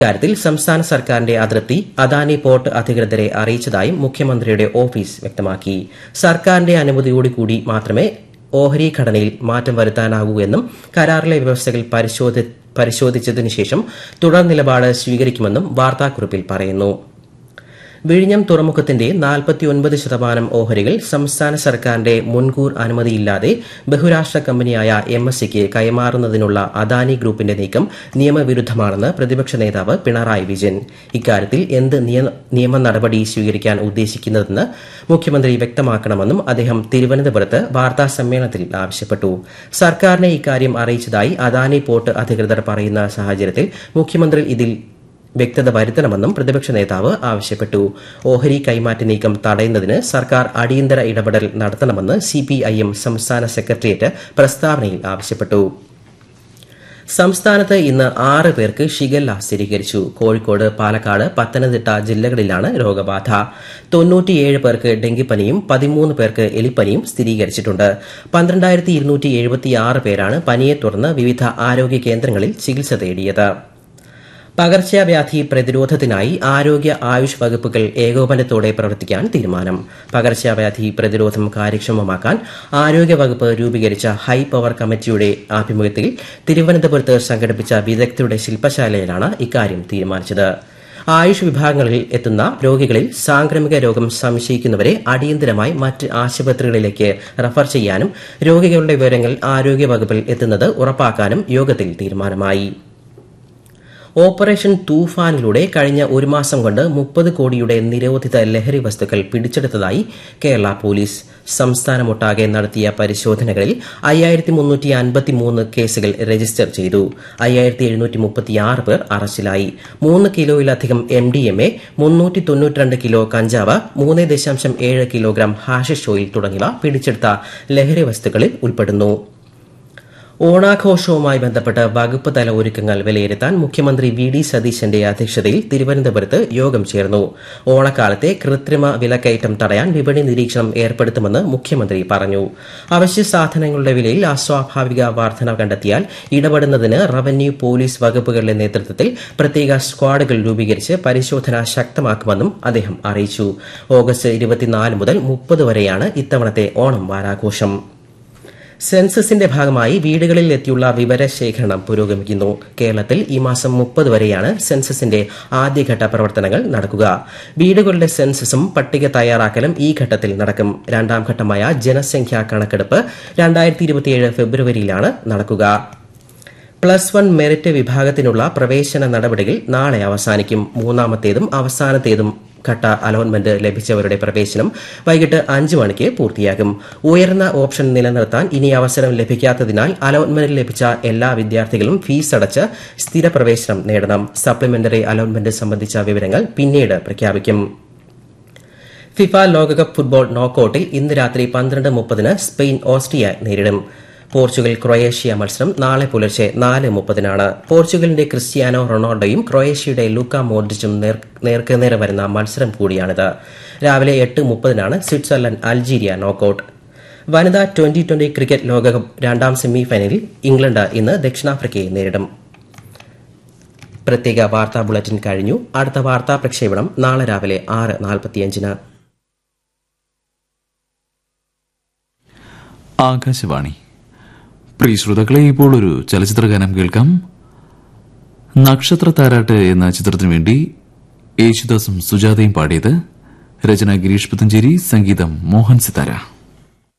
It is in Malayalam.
ഇക്കാര്യത്തിൽ സംസ്ഥാന സർക്കാരിന്റെ അതൃപ്തി അദാനി പോർട്ട് അധികൃതരെ അറിയിച്ചതായും മുഖ്യമന്ത്രിയുടെ ഓഫീസ് വ്യക്തമാക്കി സർക്കാരിന്റെ അനുമതിയോടുകൂടി മാത്രമേ ഓഹരി ഘടനയിൽ മാറ്റം വരുത്താനാകൂ എന്നും കരാറിലെ വ്യവസ്ഥകൾ പരിശോധിച്ചതിനു ശേഷം തുടർ നിലപാട് സ്വീകരിക്കുമെന്നും വാർത്താക്കുറിപ്പിൽ പറയുന്നു വിഴിഞ്ഞം തുറമുഖത്തിന്റെ നാൽപ്പത്തിയൊൻപത് ശതമാനം ഓഹരികൾ സംസ്ഥാന സർക്കാരിന്റെ മുൻകൂർ അനുമതിയില്ലാതെ ബഹുരാഷ്ട്ര കമ്പനിയായ എം എസ് സിക്ക് കൈമാറുന്നതിനുള്ള അദാനി ഗ്രൂപ്പിന്റെ നീക്കം നിയമവിരുദ്ധമാണെന്ന് പ്രതിപക്ഷ നേതാവ് പിണറായി വിജയൻ ഇക്കാര്യത്തിൽ എന്ത് നിയമ നടപടി സ്വീകരിക്കാൻ ഉദ്ദേശിക്കുന്നതെന്ന് മുഖ്യമന്ത്രി വ്യക്തമാക്കണമെന്നും അദ്ദേഹം തിരുവനന്തപുരത്ത് വാർത്താ സമ്മേളനത്തിൽ ആവശ്യപ്പെട്ടു സർക്കാരിനെ ഇക്കാര്യം അറിയിച്ചതായി അദാനി പോർട്ട് അധികൃതർ പറയുന്ന സാഹചര്യത്തിൽ മുഖ്യമന്ത്രി ഇതിൽ വ്യക്തത വരുത്തണമെന്നും പ്രതിപക്ഷ നേതാവ് ആവശ്യപ്പെട്ടു ഓഹരി കൈമാറ്റ നീക്കം തടയുന്നതിന് സർക്കാർ അടിയന്തര ഇടപെടൽ നടത്തണമെന്ന് സിപിഐഎം സംസ്ഥാന സെക്രട്ടേറിയറ്റ് പ്രസ്താവനയിൽ ആവശ്യപ്പെട്ടു സംസ്ഥാനത്ത് ഇന്ന് ആറ് പേർക്ക് ഷിഗല്ല സ്ഥിരീകരിച്ചു കോഴിക്കോട് പാലക്കാട് പത്തനംതിട്ട ജില്ലകളിലാണ് രോഗബാധ തൊണ്ണൂറ്റിയേഴ് പേർക്ക് ഡെങ്കിപ്പനിയും പതിമൂന്ന് പേർക്ക് എലിപ്പനിയും സ്ഥിരീകരിച്ചിട്ടുണ്ട് പന്ത്രണ്ടായിരത്തി ഇരുന്നൂറ്റി എഴുപത്തിയാറ് പേരാണ് പനിയെ തുടർന്ന് വിവിധ ആരോഗ്യ കേന്ദ്രങ്ങളിൽ ചികിത്സ തേടിയത് പകർച്ചവ്യാധി പ്രതിരോധത്തിനായി ആരോഗ്യ ആയുഷ് വകുപ്പുകൾ ഏകോപനത്തോടെ പ്രവർത്തിക്കാൻ തീരുമാനം പകർച്ചവ്യാധി പ്രതിരോധം കാര്യക്ഷമമാക്കാൻ ആരോഗ്യ വകുപ്പ് രൂപീകരിച്ച ഹൈ പവർ കമ്മിറ്റിയുടെ ആഭിമുഖ്യത്തിൽ തിരുവനന്തപുരത്ത് സംഘടിപ്പിച്ച വിദഗ്ധരുടെ ശില്പശാലയിലാണ് ഇക്കാര്യം തീരുമാനിച്ചത് ആയുഷ് വിഭാഗങ്ങളിൽ എത്തുന്ന രോഗികളിൽ സാംക്രമിക രോഗം സംശയിക്കുന്നവരെ അടിയന്തരമായി മറ്റ് ആശുപത്രികളിലേക്ക് റഫർ ചെയ്യാനും രോഗികളുടെ വിവരങ്ങൾ ആരോഗ്യ വകുപ്പിൽ എത്തുന്നത് ഉറപ്പാക്കാനും യോഗത്തിൽ തീരുമാനമായി ഓപ്പറേഷൻ തൂഫാനിലൂടെ കഴിഞ്ഞ ഒരു മാസം കൊണ്ട് മുപ്പത് കോടിയുടെ നിരോധിത ലഹരി വസ്തുക്കൾ പിടിച്ചെടുത്തതായി കേരള പോലീസ് സംസ്ഥാനമൊട്ടാകെ നടത്തിയ പരിശോധനകളിൽ അയ്യായിരത്തി മുന്നൂറ്റി അൻപത്തിമൂന്ന് കേസുകൾ രജിസ്റ്റർ ചെയ്തു അയ്യായിരത്തി എഴുന്നൂറ്റി മുപ്പത്തിയാറ് പേർ അറസ്റ്റിലായി മൂന്ന് കിലോയിലധികം എം ഡി എം എ മുന്നൂറ്റി തൊണ്ണൂറ്റിരണ്ട് കിലോ കഞ്ചാവ് മൂന്ന് ദശാംശം ഏഴ് കിലോഗ്രാം ഹാഷിഷ് ഓയിൽ തുടങ്ങിയവ പിടിച്ചെടുത്ത ലഹരി വസ്തുക്കളിൽ ഉൾപ്പെടുന്നു ഓണാഘോഷവുമായി ബന്ധപ്പെട്ട് വകുപ്പ് തല ഒരുക്കങ്ങൾ വിലയിരുത്താൻ മുഖ്യമന്ത്രി വി ഡി സതീശന്റെ അധ്യക്ഷതയിൽ തിരുവനന്തപുരത്ത് യോഗം ചേർന്നു ഓണക്കാലത്തെ കൃത്രിമ വിലക്കയറ്റം തടയാൻ വിപണി നിരീക്ഷണം ഏർപ്പെടുത്തുമെന്ന് മുഖ്യമന്ത്രി പറഞ്ഞു അവശ്യ സാധനങ്ങളുടെ വിലയിൽ അസ്വാഭാവിക വർധന കണ്ടെത്തിയാൽ ഇടപെടുന്നതിന് റവന്യൂ പോലീസ് വകുപ്പുകളുടെ നേതൃത്വത്തിൽ പ്രത്യേക സ്ക്വാഡുകൾ രൂപീകരിച്ച് പരിശോധന ശക്തമാക്കുമെന്നും അദ്ദേഹം അറിയിച്ചു ഓഗസ്റ്റ് ഇരുപത്തിനാല് മുതൽ മുപ്പത് വരെയാണ് ഇത്തവണത്തെ ഓണം വാരാഘോഷം സെൻസസിന്റെ ഭാഗമായി വീടുകളിൽ എത്തിയുള്ള വിവരശേഖരണം പുരോഗമിക്കുന്നു കേരളത്തിൽ ഈ മാസം മുപ്പത് വരെയാണ് സെൻസസിന്റെ ആദ്യഘട്ട പ്രവർത്തനങ്ങൾ നടക്കുക വീടുകളുടെ സെൻസസും പട്ടിക തയ്യാറാക്കലും ഈ ഘട്ടത്തിൽ നടക്കും രണ്ടാം ഘട്ടമായ ജനസംഖ്യാ കണക്കെടുപ്പ് രണ്ടായിരത്തി ഫെബ്രുവരിയിലാണ് നടക്കുക പ്ലസ് വൺ മെറിറ്റ് വിഭാഗത്തിനുള്ള പ്രവേശന നടപടികൾ നാളെ അവസാനിക്കും മൂന്നാമത്തേതും അവസാനത്തേതും ഘട്ട അലോട്ട്മെന്റ് ലഭിച്ചവരുടെ പ്രവേശനം വൈകിട്ട് അഞ്ച് മണിക്ക് പൂർത്തിയാകും ഉയർന്ന ഓപ്ഷൻ നിലനിർത്താൻ ഇനി അവസരം ലഭിക്കാത്തതിനാൽ അലോട്ട്മെന്റ് ലഭിച്ച എല്ലാ വിദ്യാർത്ഥികളും ഫീസ് അടച്ച് സ്ഥിര പ്രവേശനം നേടണം സപ്ലിമെന്ററി അലോട്ട്മെന്റ് സംബന്ധിച്ച വിവരങ്ങൾ പിന്നീട് പ്രഖ്യാപിക്കും ഫിഫ ലോകകപ്പ് ഫുട്ബോൾ നോക്കൌട്ടിൽ ഇന്ന് രാത്രി പന്ത്രണ്ട് മുപ്പതിന് സ്പെയിൻ ഓസ്ട്രിയ നേരിടും പോർച്ചുഗൽ ക്രൊയേഷ്യ മത്സരം നാളെ പുലർച്ചെ നാല് മുപ്പതിനാണ് പോർച്ചുഗലിന്റെ ക്രിസ്ത്യാനോ റൊണാൾഡോയും ക്രൊയേഷ്യയുടെ ലൂക്ക മോഡ്രിച്ചും നേർക്കുനേരെ വരുന്ന മത്സരം കൂടിയാണിത് രാവിലെ എട്ട് മുപ്പതിനാണ് സ്വിറ്റ്സർലൻഡ് അൾജീരിയ നോക്കൌട്ട് വനിതാ ട്വന്റി ട്വന്റി ക്രിക്കറ്റ് ലോകകപ്പ് രണ്ടാം സെമി ഫൈനലിൽ ഇംഗ്ലണ്ട് ഇന്ന് ദക്ഷിണാഫ്രിക്കയെ നേരിടും പ്രത്യേക വാർത്താ ബുള്ളറ്റിൻ കഴിഞ്ഞു അടുത്ത വാർത്താ പ്രക്ഷേപണം നാളെ രാവിലെ ആറ് നാൽപ്പത്തിയഞ്ചിന് ആകാശവാണി പ്രിയ ശ്രോതാക്കളെ ഇപ്പോൾ ഒരു ചലച്ചിത്ര ഗാനം കേൾക്കാം നക്ഷത്ര താരാട്ട് എന്ന ചിത്രത്തിനു വേണ്ടി യേശുദാസും സുജാതയും പാടിയത് രചന ഗിരീഷ് പുത്തഞ്ചേരി സംഗീതം മോഹൻ സിതാര